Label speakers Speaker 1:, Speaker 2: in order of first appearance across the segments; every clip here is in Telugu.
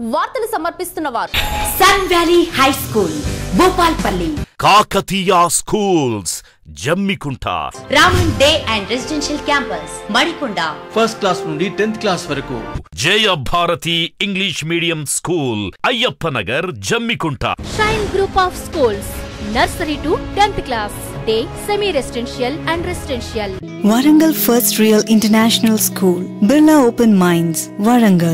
Speaker 1: వార్తలు సమర్పిస్తున్న వారు
Speaker 2: sun valley high school Bhupalpally
Speaker 3: Kakatiya schools Jammikunta
Speaker 2: Raman day and residential campus Madikonda
Speaker 4: first class నుండి టెన్త్ క్లాస్ వరకు
Speaker 3: Jaya Bharati English medium school Ayyappa Nagar Jammikunta
Speaker 5: shine group of schools nursery to tenth class day semi residential and residential
Speaker 6: Warangal First Real International School, Birla Open Minds, Warangal.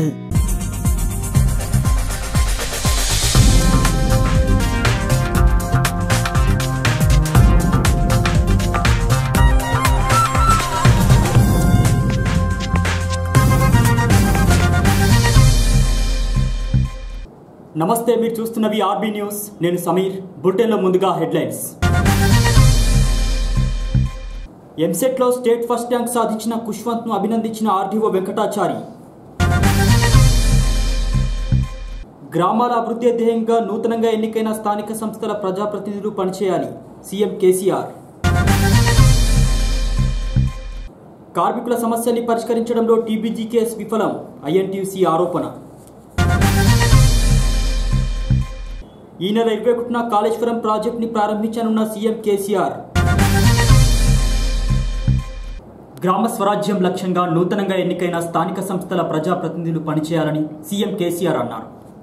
Speaker 7: నమస్తే మీరు చూస్తున్నవి ఆర్బీ న్యూస్ నేను సమీర్ బులెటిన్లో ముందుగా హెడ్లైన్స్ ఎంసెట్లో స్టేట్ ఫస్ట్ ర్యాంక్ సాధించిన కుష్వంత్ను అభినందించిన ఆర్డీఓ వెంకటాచారి గ్రామాల అభివృద్ధి ధ్యేయంగా నూతనంగా ఎన్నికైన స్థానిక సంస్థల ప్రజాప్రతినిధులు పనిచేయాలి సీఎం కేసీఆర్ కార్మికుల సమస్యల్ని పరిష్కరించడంలో టీబీజీ కేసు విఫలం ఐఎన్టీసీ ఆరోపణ ఈ నెల ఇరవై ఒకటిన కాళేశ్వరం ప్రాజెక్టుని ప్రారంభించనున్న సీఎం కేసీఆర్ గ్రామ స్వరాజ్యం లక్ష్యంగా నూతనంగా ఎన్నికైన స్థానిక సంస్థల ప్రజాప్రతినిధులు పనిచేయాలని సీఎం కేసీఆర్ అన్నారు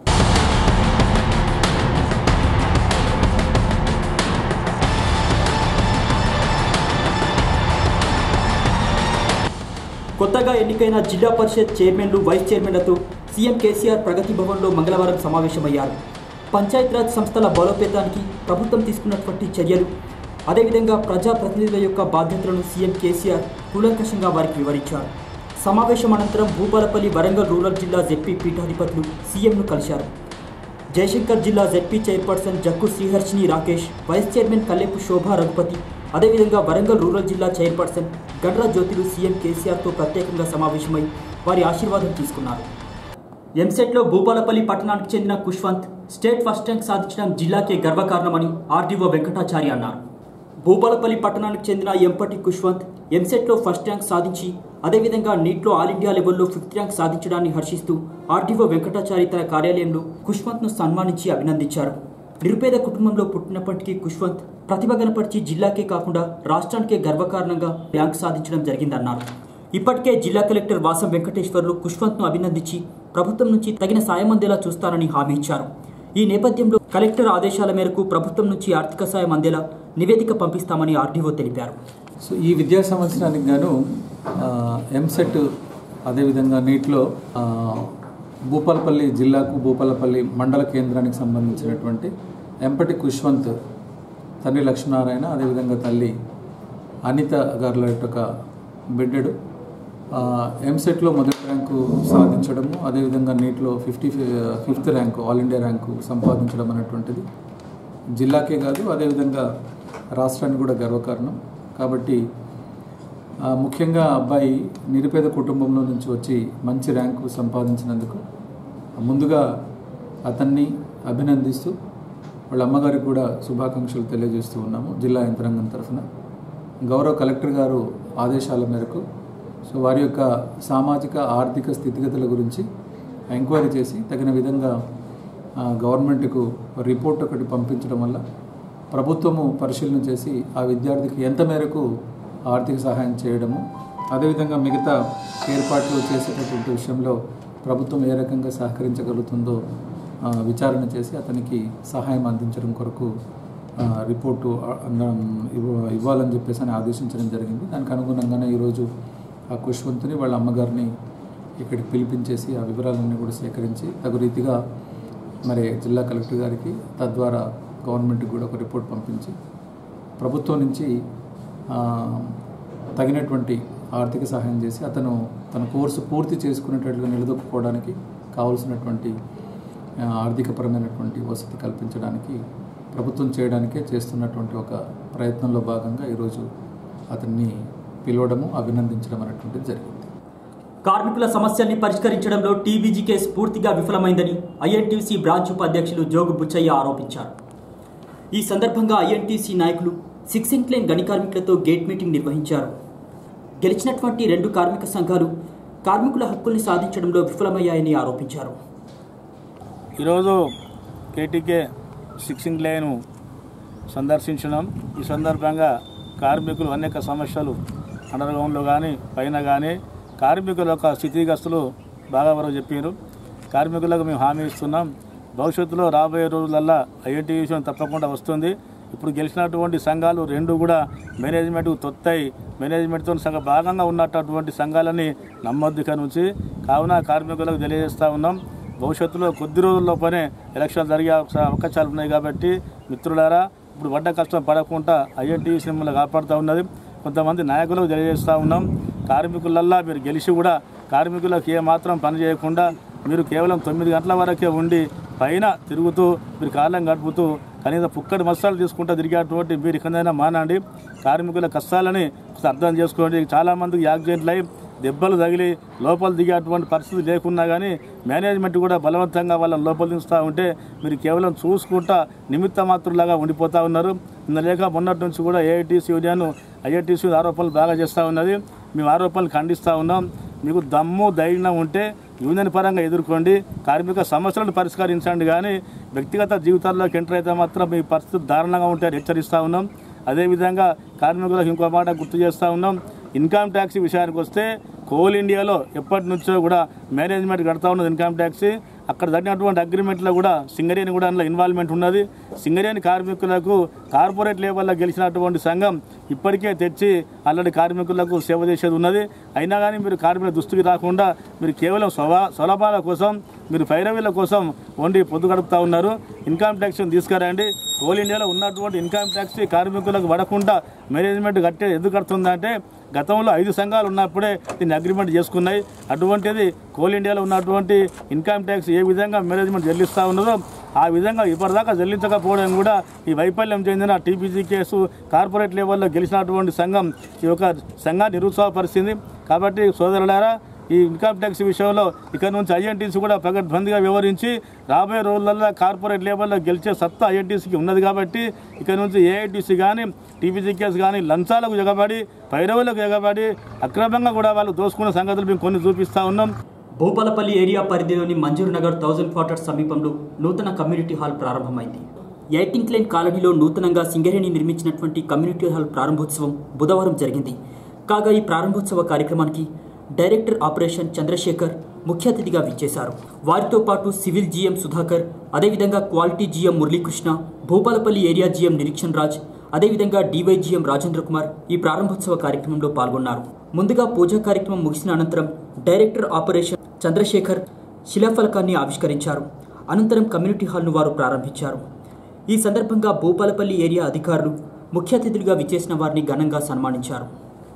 Speaker 7: కొత్తగా ఎన్నికైన జిల్లా పరిషత్ చైర్మన్లు వైస్ చైర్మన్లతో సీఎం కేసీఆర్ ప్రగతి భవన్లో మంగళవారం సమావేశమయ్యారు పంచాయతీరాజ్ సంస్థల బలోపేతానికి ప్రభుత్వం తీసుకున్నటువంటి చర్యలు అదేవిధంగా ప్రజాప్రతినిధుల యొక్క బాధ్యతలను సీఎం కేసీఆర్ కూలంకషంగా వారికి వివరించారు సమావేశం అనంతరం భూపాలపల్లి వరంగల్ రూరల్ జిల్లా జెడ్పీ పీఠాధిపతులు సీఎంను కలిశారు జయశంకర్ జిల్లా ZP chairperson Jakku Sriharshini Rakesh vice chairman Kallepu Shobha Raghupathi అదేవిధంగా వరంగల్ రూరల్ జిల్లా చైర్పర్సన్ గడ్రా జ్యోతులు సీఎం కేసీఆర్తో ప్రత్యేకంగా సమావేశమై వారి ఆశీర్వాదం తీసుకున్నారు ఎంసెట్లో భూపాలపల్లి పట్టణానికి చెందిన కుష్వంత్ స్టేట్ ఫస్ట్ ర్యాంక్ సాధించడం జిల్లాకే గర్వకారణమని ఆర్డీఓ వెంకటాచారి అన్నారు భూపాలపల్లి పట్టణానికి చెందిన ఎంపటి కుష్వంత్ ఎంసెట్లో ఫస్ట్ ర్యాంక్ సాధించి అదేవిధంగా నీట్లో ఆల్ ఇండియా లెవెల్లో ఫిఫ్త్ ర్యాంక్ సాధించడాన్ని హర్షిస్తూ ఆర్డీఓ వెంకటాచారి తన కార్యాలయంలో కుష్వంత్ను సన్మానించి అభినందించారు నిరుపేద కుటుంబంలో పుట్టినప్పటికీ కుష్వంత్ ప్రతిభ కనపరిచి జిల్లాకే కాకుండా రాష్ట్రానికే గర్వకారణంగా ర్యాంక్ సాధించడం జరిగిందన్నారు ఇప్పటికే జిల్లా కలెక్టర్ వాసం వెంకటేశ్వర్లు కుష్వంత్ను అభినందించి ప్రభుత్వం నుంచి తగిన సాయం అందేలా చూస్తానని హామీ ఇచ్చారు ఈ నేపథ్యంలో కలెక్టర్ ఆదేశాల మేరకు ప్రభుత్వం నుంచి ఆర్థిక సాయం అందేలా నివేదిక పంపిస్తామని ఆర్డీఓ తెలిపారు
Speaker 8: సో ఈ విద్యా సంవత్సరానికి గాను ఆ, ఎంసెట్ అదేవిధంగా నీట్లో ఆ, భూపాలపల్లి జిల్లాకు భూపాలపల్లి మండల కేంద్రానికి సంబంధించినటువంటి ఎంపటి కుష్వంత్ తండ్రి లక్ష్మీనారాయణ అదేవిధంగా తల్లి అనిత గారుల యొక్క బిడ్డడు ఆ, ఎంసెట్లో మొదటి ర్యాంకు సాధించడము అదేవిధంగా నీట్లో fifty fifth rank all India rank సంపాదించడం అనేటువంటిది జిల్లాకే కాదు అదేవిధంగా రాష్ట్రానికి కూడా గర్వకారణం కాబట్టి ఆ, ముఖ్యంగా ఆ అబ్బాయి నిరుపేద కుటుంబంలో నుంచి వచ్చి మంచి ర్యాంకు సంపాదించినందుకు ముందుగా అతన్ని అభినందిస్తూ వాళ్ళ అమ్మగారికి కూడా శుభాకాంక్షలు తెలియజేస్తూ ఉన్నాము జిల్లా యంత్రాంగం తరఫున గౌరవ కలెక్టర్ గారు ఆదేశాల మేరకు సో వారి యొక్క సామాజిక ఆర్థిక స్థితిగతుల గురించి ఎంక్వైరీ చేసి తగిన విధంగా ఆ, గవర్నమెంట్కు రిపోర్ట్ ఒకటి పంపించడం వల్ల ప్రభుత్వము పరిశీలన చేసి ఆ విద్యార్థికి ఎంత మేరకు ఆర్థిక సహాయం చేయడము అదేవిధంగా మిగతా ఏర్పాట్లు చేసేటటువంటి విషయంలో ప్రభుత్వం ఏ రకంగా సహకరించగలుగుతుందో ఆ, విచారణ చేసి అతనికి సహాయం అందించడం కొరకు ఆ, రిపోర్టు ఆ, అన్న- ఇవ్వ- ఇవ్వాలని చెప్పేసి అని ఆదేశించడం జరిగింది దానికి అనుగుణంగానే ఈరోజు ఆ కుష్వంతుని వాళ్ళ అమ్మగారిని ఇక్కడికి పిలిపించేసి ఆ వివరాలన్నీ కూడా సేకరించి తగు రీతిగా మరి జిల్లా కలెక్టర్ గారికి తద్వారా గవర్నమెంట్కి కూడా ఒక రిపోర్ట్ పంపించి ప్రభుత్వం నుంచి ఆ, తగినటువంటి ఆర్థిక సహాయం చేసి అతను తన కోర్సు పూర్తి చేసుకునేటట్లుగా నిలదొక్కుకోవడానికి కావలసినటువంటి ఆ, ఆర్థికపరమైనటువంటి వసతి కల్పించడానికి ప్రభుత్వం చేయడానికే చేస్తున్నటువంటి ఒక ప్రయత్నంలో భాగంగా ఈరోజు అతన్ని పిలవడము అభినందించడం అనేటువంటిది జరిగింది
Speaker 7: కార్మికుల సమస్యల్ని పరిష్కరించడంలో టీబీజీ కేసు పూర్తిగా విఫలమైందని ఐఎన్టీసీ బ్రాంచ్ ఉపాధ్యక్షులు జోగు బుచ్చయ్య ఆరోపించారు ఈ సందర్భంగా ఐఎన్టీసీ నాయకులు సిక్సింగ్ లైన్ గని కార్మికులతో గేట్ మీటింగ్ నిర్వహించారు గెలిచినటువంటి రెండు కార్మిక సంఘాలు కార్మికుల హక్కుల్ని సాధించడంలో విఫలమయ్యాయని ఆరోపించారు
Speaker 1: ఈరోజు కేటీకే సిక్సింగ్ లైన్ సందర్శించడం ఈ సందర్భంగా కార్మికులు అనేక సమస్యలు అండర్ గ్రౌండ్లో కానీ పైన కానీ కార్మికుల యొక్క స్థితిగతులు బాగా వరకు చెప్పారు కార్మికులకు మేము హామీ ఇస్తున్నాం భవిష్యత్తులో రాబోయే రోజులల్లా ఐఐటి విషయం తప్పకుండా వస్తుంది ఇప్పుడు గెలిచినటువంటి సంఘాలు రెండు కూడా మేనేజ్మెంట్ తొత్తాయి మేనేజ్మెంట్తో సగ భాగంగా ఉన్నటువంటి సంఘాలని నమ్మొద్దు ఇక నుంచి కావున కార్మికులకు తెలియజేస్తూ ఉన్నాం భవిష్యత్తులో కొద్ది రోజుల్లోపనే ఎలక్షన్ జరిగే అవకాశ- అవకాశాలు ఉన్నాయి కాబట్టి మిత్రులారా ఇప్పుడు పడ్డ కష్టం పడకుండా ఐఎన్టీసీ మిమ్మల్ని కాపాడుతూ ఉన్నది కొంతమంది నాయకులకు తెలియజేస్తూ ఉన్నాం కార్మికులల్లా మీరు గెలిచి కూడా కార్మికులకు ఏ మాత్రం పని చేయకుండా మీరు కేవలం తొమ్మిది గంటల వరకే ఉండి పైన తిరుగుతూ మీరు కాలం గడుపుతూ కనీసం పుక్కడి మసాలు తీసుకుంటూ తిరిగేటువంటి మీరు ఇకనైనా మానండి కార్మికుల కష్టాలని ఒకసారి అర్థం చేసుకోండి చాలామందికి యాక్సిడెంట్లు అయి దెబ్బలు తగిలి లోపల దిగేటువంటి పరిస్థితి లేకున్నా కానీ మేనేజ్మెంట్ కూడా బలవంతంగా వాళ్ళని లోపల దించుతూ ఉంటే మీరు కేవలం చూసుకుంటా నిమిత్త మాత్రులాగా ఉండిపోతూ ఉన్నారు నిన్న లేక మొన్నటి నుంచి కూడా ఏఐటీసీ యూనియన్ ఐఐటీసీ ఆరోపణలు బాగా చేస్తూ ఉన్నది మేము ఆరోపణలు ఖండిస్తూ ఉన్నాం మీకు దమ్ము ధైర్యం ఉంటే యూనియన్ పరంగా ఎదుర్కోండి కార్మిక సమస్యలను పరిష్కరించండి కానీ వ్యక్తిగత జీవితాల్లోకి ఎంటర్ అయితే మాత్రం మీ పరిస్థితి దారుణంగా ఉంటాయని హెచ్చరిస్తూ ఉన్నాం అదేవిధంగా కార్మికులకు ఇంకో మాట గుర్తు చేస్తూ ఉన్నాం ఇన్కమ్ ట్యాక్స్ విషయానికి వస్తే కోల్ ఇండియాలో ఎప్పటి నుంచో కూడా మేనేజ్మెంట్ కడతా ఉన్నది ఇన్కమ్ ట్యాక్స్ అక్కడ జరిగినటువంటి అగ్రిమెంట్లో కూడా సింగరేణి కూడా అందులో ఇన్వాల్వ్మెంట్ ఉన్నది సింగరేణి కార్మికులకు కార్పొరేట్ లెవెల్లో గెలిచినటువంటి సంఘం ఇప్పటికే తెచ్చి అల్లడి కార్మికులకు సేవ చేసేది ఉన్నది అయినా కానీ మీరు కార్మికుల దుస్తుకి రాకుండా మీరు కేవలం స్వభా స్వలాభాల కోసం మీరు పైరవీల కోసం వండి పొద్దు గడుపుతా ఉన్నారు ఇన్కమ్ ట్యాక్స్ తీసుకురండి కోల్ ఇండియాలో ఉన్నటువంటి ఇన్కమ్ ట్యాక్స్ కార్మికులకు పడకుండా మేనేజ్మెంట్ కట్టే ఎందుకు కడుతుందంటే గతంలో ఐదు సంఘాలు ఉన్నప్పుడే దీన్ని అగ్రిమెంట్ చేసుకున్నాయి అటువంటిది కోల్ ఇండియాలో ఉన్నటువంటి ఇన్కమ్ ట్యాక్స్ ఏ విధంగా మేనేజ్మెంట్ చెల్లిస్తూ ఉన్నదో ఆ విధంగా ఇప్పటిదాకా చెల్లించకపోవడం కూడా ఈ వైఫల్యం చెందిన టీపీజీ కేసు కార్పొరేట్ లెవెల్లో గెలిచినటువంటి సంఘం ఈ యొక్క సంఘాన్ని నిరుత్సాహపరిచింది కాబట్టి సోదరులారా ఈ ఇన్కమ్ ట్యాక్స్ విషయంలో ఇక్కడ నుంచి ఐఎన్టీసీ కూడా పగడ్బందీగా వివరించి రాబోయే రోజులలో కార్పొరేట్ లెవెల్లో గెలిచే సత్తా ఐఎన్టీసీకి ఉన్నది కాబట్టి ఇక్కడ నుంచి ఏఐటీసీ కానీ టీపీసీ కేసు కానీ లంచాలకు ఎగబడి పైరవులకు ఎగబడి అక్రమంగా కూడా వాళ్ళు దోసుకున్న సంగతులు మేము కొన్ని చూపిస్తూ ఉన్నాం
Speaker 7: భూపాలపల్లి ఏరియా పరిధిలోని మంజూరు నగర్ థౌజండ్ క్వార్టర్స్ సమీపంలో నూతన కమ్యూనిటీ హాల్ ప్రారంభమైంది ఎయిటింగ్ లైన్ కాలనీలో నూతనంగా సింగరేణి నిర్మించినటువంటి కమ్యూనిటీ హాల్ ప్రారంభోత్సవం బుధవారం జరిగింది కాగా ఈ ప్రారంభోత్సవ కార్యక్రమానికి డైరెక్టర్ ఆపరేషన్ చంద్రశేఖర్ ముఖ్య అతిథిగా విచ్చేశారు వారితో పాటు సివిల్ జీఎం సుధాకర్ అదేవిధంగా quality GM Muralikrishna Bhupalpally area GM Nireekshan Raj అదేవిధంగా డివైజీఎం రాజేంద్ర కుమార్ ఈ ప్రారంభోత్సవ కార్యక్రమంలో పాల్గొన్నారు ముందుగా పూజా కార్యక్రమం ముగిసిన అనంతరం డైరెక్టర్ ఆపరేషన్ చంద్రశేఖర్ శిలాఫలకాన్ని ఆవిష్కరించారు అనంతరం కమ్యూనిటీ హాల్ను వారు ప్రారంభించారు ఈ సందర్భంగా భూపాలపల్లి ఏరియా అధికారులు ముఖ్య అతిథులుగా విచ్చేసిన వారిని ఘనంగా సన్మానించారు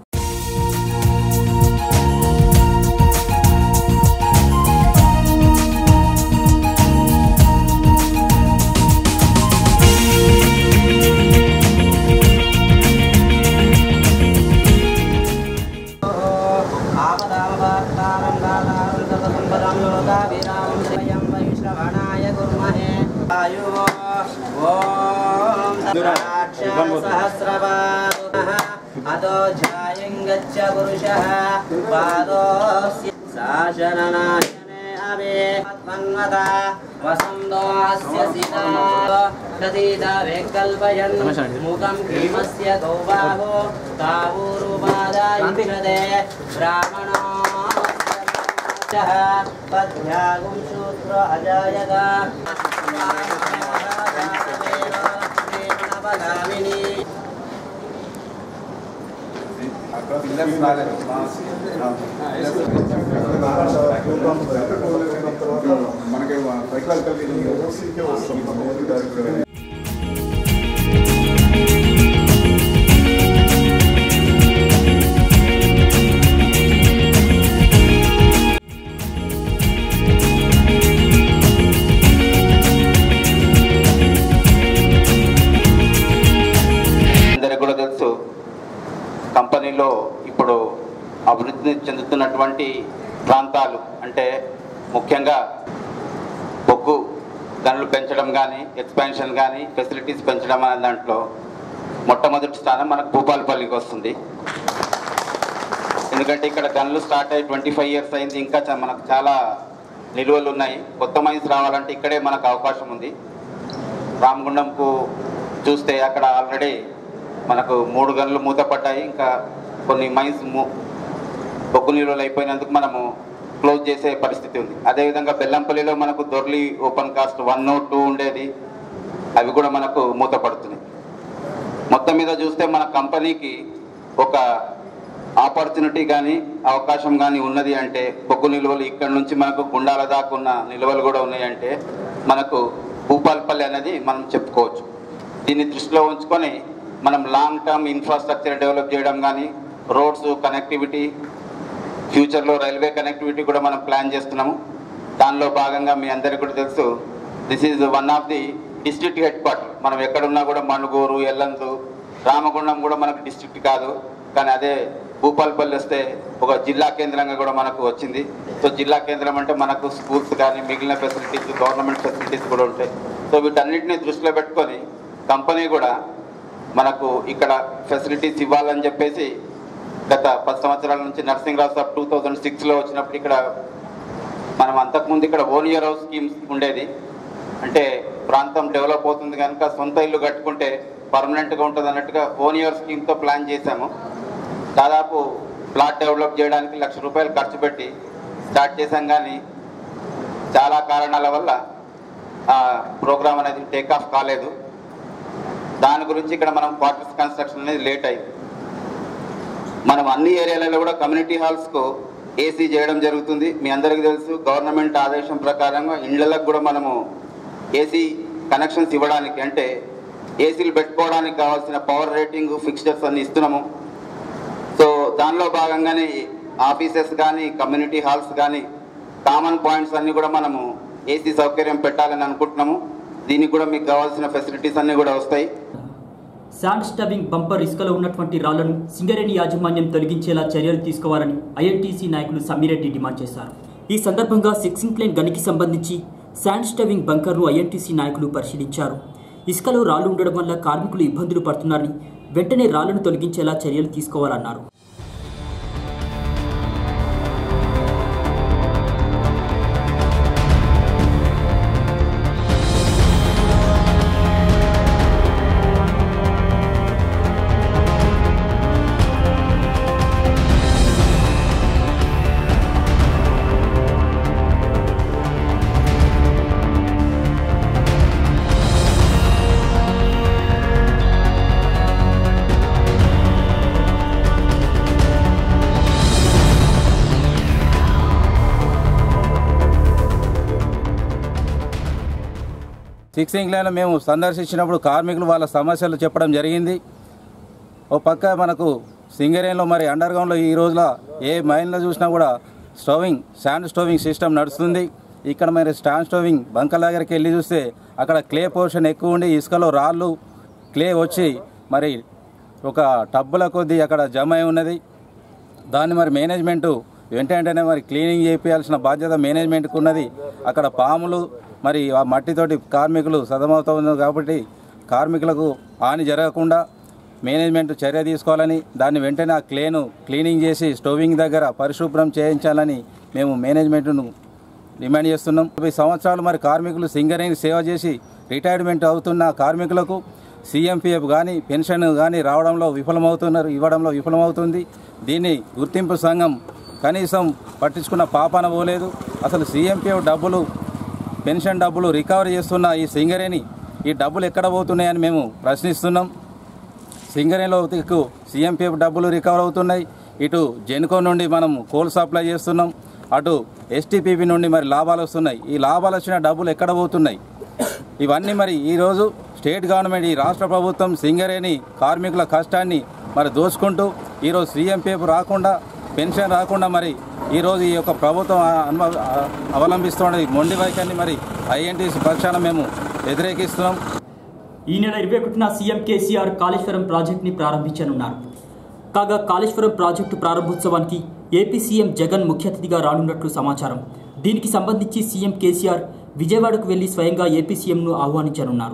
Speaker 9: అదో ధ్యాయం గచ్చ పురుషः పాదోస్య శాసననాశనే అవే మన్మత వసంతోస్య సీతా ప్రతీత వేకల్పయన్ ముఖం భీమస్య గౌబాహో తావూరుపాదాయుష్యతే బ్రాహ్మణో పద్భ్యాగుం శూద్ర అజాయత పగామిని
Speaker 10: మనకి సైకలాజికల్
Speaker 11: అందరికి కూడా తెలుసు కంపెనీలో ఇప్పుడు అభివృద్ధి చెందుతున్నటువంటి ప్రాంతాలు అంటే ముఖ్యంగా బొగ్గు గనులు పెంచడం కానీ ఎక్స్పాన్షన్ కానీ ఫెసిలిటీస్ పెంచడం అనే దాంట్లో మొట్టమొదటి స్థానం మనకు భూపాలపల్లికి వస్తుంది ఎందుకంటే ఇక్కడ గనులు స్టార్ట్ అయ్యి ట్వంటీ ఫైవ్ ఇయర్స్ అయింది ఇంకా చా- మనకు చాలా నిల్వలు ఉన్నాయి కొత్త మైన్స్ రావాలంటే ఇక్కడే మనకు అవకాశం ఉంది రామగుండంకు చూస్తే అక్కడ ఆల్రెడీ మనకు మూడు గనులు మూతపడ్డాయి ఇంకా కొన్ని మైన్స్ మూ బొగ్గు నిల్వలు అయిపోయినందుకు మనము క్లోజ్ చేసే పరిస్థితి ఉంది అదేవిధంగా బెల్లంపల్లిలో మనకు Dorli open cast one two ఉండేది అవి కూడా మనకు మూతపడుతున్నాయి మొత్తం మీద చూస్తే మన కంపెనీకి ఒక ఆపర్చునిటీ కానీ అవకాశం కానీ ఉన్నది అంటే బొగ్గు నిల్వలు ఇక్కడ నుంచి మనకు గుండాల దాకా ఉన్న నిల్వలు కూడా ఉన్నాయంటే మనకు భూపాల్పల్లి అనేది మనం చెప్పుకోవచ్చు దీన్ని దృష్టిలో ఉంచుకొని మనం లాంగ్ టర్మ్ ఇన్ఫ్రాస్ట్రక్చర్ డెవలప్ చేయడం కానీ రోడ్స్ కనెక్టివిటీ ఫ్యూచర్లో రైల్వే కనెక్టివిటీ కూడా మనం ప్లాన్ చేస్తున్నాము దానిలో భాగంగా మీ అందరికీ కూడా తెలుసు this is one of the district headquarter మనం ఎక్కడున్నా కూడా మణుగూరు ఎల్లందు రామగుండం కూడా మనకు డిస్ట్రిక్ట్ కాదు కానీ అదే భూపాల్పల్లి వస్తే ఒక జిల్లా కేంద్రంగా కూడా మనకు వచ్చింది సో జిల్లా కేంద్రం అంటే మనకు స్కూల్స్ కానీ మిగిలిన ఫెసిలిటీస్ గవర్నమెంట్ ఫెసిలిటీస్ కూడా ఉంటాయి సో వీటన్నిటిని దృష్టిలో పెట్టుకొని కంపెనీ కూడా మనకు ఇక్కడ ఫెసిలిటీస్ ఇవ్వాలని చెప్పేసి గత పది సంవత్సరాల నుంచి నర్సింగ్ రావు సాబ్ టూ థౌజండ్ సిక్స్లో వచ్చినప్పుడు ఇక్కడ మనం అంతకుముందు ఇక్కడ ఓన్ ఇయర్ హౌస్ స్కీమ్స్ ఉండేది అంటే ప్రాంతం డెవలప్ అవుతుంది కనుక సొంత ఇల్లు కట్టుకుంటే పర్మనెంట్గా ఉంటుంది అన్నట్టుగా ఓన్ ఇయర్ స్కీమ్తో ప్లాన్ చేశాము దాదాపు ప్లాట్ డెవలప్ చేయడానికి లక్ష రూపాయలు ఖర్చు పెట్టి స్టార్ట్ చేశాం కానీ చాలా కారణాల వల్ల ఆ ప్రోగ్రామ్ అనేది టేక్ ఆఫ్ కాలేదు దాని గురించి ఇక్కడ మనం క్వార్టర్స్ కన్స్ట్రక్షన్ అనేది లేట్ అయింది మనం అన్ని ఏరియాలలో కూడా కమ్యూనిటీ హాల్స్కు ఏసీ చేయడం జరుగుతుంది మీ అందరికీ తెలుసు గవర్నమెంట్ ఆదేశం ప్రకారంగా ఇండ్లకు కూడా మనము ఏసీ కనెక్షన్స్ ఇవ్వడానికి అంటే ఏసీలు పెట్టుకోవడానికి కావాల్సిన పవర్ రేటింగ్ ఫిక్స్చర్స్ అన్ని ఇస్తున్నాము సో దానిలో భాగంగానే ఆఫీసెస్ కానీ కమ్యూనిటీ హాల్స్ కానీ కామన్ పాయింట్స్ అన్నీ కూడా మనము ఏసీ సౌకర్యం పెట్టాలని అనుకుంటున్నాము దీనికి కూడా మీకు కావాల్సిన ఫెసిలిటీస్ అన్నీ కూడా వస్తాయి
Speaker 7: శాండ్ స్టబింగ్ బంపర్ ఇసుకలో ఉన్నటువంటి రాళ్లను సింగరేణి యాజమాన్యం తొలగించేలా చర్యలు తీసుకోవాలని ఐఎన్టీసీ నాయకులు సమ్మిరెడ్డి డిమాండ్ చేశారు ఈ సందర్భంగా సిక్సింగ్ ప్లేన్ గనికి సంబంధించి శాండ్ స్టబింగ్ బంకర్ను ఐఎన్టీసీ నాయకులు పరిశీలించారు ఇసుకలో రాళ్లు ఉండడం వల్ల కార్మికులు ఇబ్బందులు పడుతున్నారని వెంటనే రాళ్లను తొలగించేలా చర్యలు తీసుకోవాలన్నారు
Speaker 12: ఫిక్సింగ్ లైన్ మేము సందర్శించినప్పుడు కార్మికులు వాళ్ళ సమస్యలు చెప్పడం జరిగింది ఓ పక్క మనకు సింగరేన్లో మరి అండర్ గ్రౌండ్లో ఈ రోజుల ఏ మైన్లో చూసినా కూడా స్టోవింగ్ శాండ్ స్టోవింగ్ సిస్టమ్ నడుస్తుంది ఇక్కడ మరి స్టాండ్ స్టోవింగ్ బంకల దగ్గరికి వెళ్ళి చూస్తే అక్కడ క్లే పోర్షన్ ఎక్కువ ఉండి ఇసుకలో రాళ్ళు క్లే వచ్చి మరి ఒక టబ్బుల కొద్దీ అక్కడ జమ అయి ఉన్నది దాన్ని మరి మేనేజ్మెంటు వెంటనే మరి క్లీనింగ్ చేయించాల్సిన బాధ్యత మేనేజ్మెంట్కి ఉన్నది అక్కడ పాములు మరి ఆ మట్టితోటి కార్మికులు సతమవుతూ ఉన్నారు కాబట్టి కార్మికులకు హాని జరగకుండా మేనేజ్మెంట్ చర్య తీసుకోవాలని దాన్ని వెంటనే ఆ క్లేను క్లీనింగ్ చేసి స్టోవింగ్ దగ్గర పరిశుభ్రం చేయించాలని మేము మేనేజ్మెంట్ను డిమాండ్ చేస్తున్నాం ఈ సంవత్సరాలు మరి కార్మికులు సింగరేణి సేవ చేసి రిటైర్మెంట్ అవుతున్న కార్మికులకు సీఎంపీఎఫ్ కానీ పెన్షన్ కానీ రావడంలో విఫలమవుతున్నారు ఇవ్వడంలో విఫలమవుతుంది దీన్ని గుర్తింపు సంఘం కనీసం పట్టించుకున్న పాపన పోలేదు అసలు సీఎంపీఎఫ్ డబ్బులు పెన్షన్ డబ్బులు రికవరీ చేస్తున్న ఈ సింగరేణి ఈ డబ్బులు ఎక్కడ పోతున్నాయని మేము ప్రశ్నిస్తున్నాం సింగరేణిలో దిక్కు సీఎంపీఎఫ్ డబ్బులు రికవర్ అవుతున్నాయి ఇటు జెన్కో నుండి మనం కోల్ సప్లై చేస్తున్నాం అటు ఎస్టీపీపీ నుండి మరి లాభాలు వస్తున్నాయి ఈ లాభాలు వచ్చిన డబ్బులు ఎక్కడ పోతున్నాయి ఇవన్నీ మరి ఈరోజు స్టేట్ గవర్నమెంట్ ఈ రాష్ట్ర ప్రభుత్వం సింగరేణి కార్మికుల కష్టాన్ని మరి దోచుకుంటూ ఈరోజు సీఎంపీఎఫ్ రాకుండా పెన్షన్ రాకుండా మరి ఈరోజు ఈ యొక్క ప్రభుత్వం అనుభవ అవలంబిస్తున్న ఈ మొండి వైఖరిని మరి ఐఎన్టీసీ పక్షాన మేము వ్యతిరేకిస్తున్నాం
Speaker 7: ఈ నెల ఇరవై ఒకటిన సీఎం కేసీఆర్ కాళేశ్వరం ప్రాజెక్టుని ప్రారంభించనున్నారు కాగా కాళేశ్వరం ప్రాజెక్టు ప్రారంభోత్సవానికి ఏపీ సీఎం జగన్ ముఖ్య అతిథిగా రానున్నట్లు సమాచారం దీనికి సంబంధించి సీఎం కేసీఆర్ విజయవాడకు వెళ్లి స్వయంగా ఏపీ సీఎంను ఆహ్వానించనున్నారు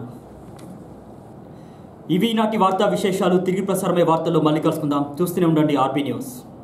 Speaker 7: ఇవి నాటి వార్తా విశేషాలు తిరిగి ప్రసారమయ్యే వార్తల్లో మళ్ళీ కలుసుకుందాం చూస్తూనే ఉండండి ఆర్బీ న్యూస్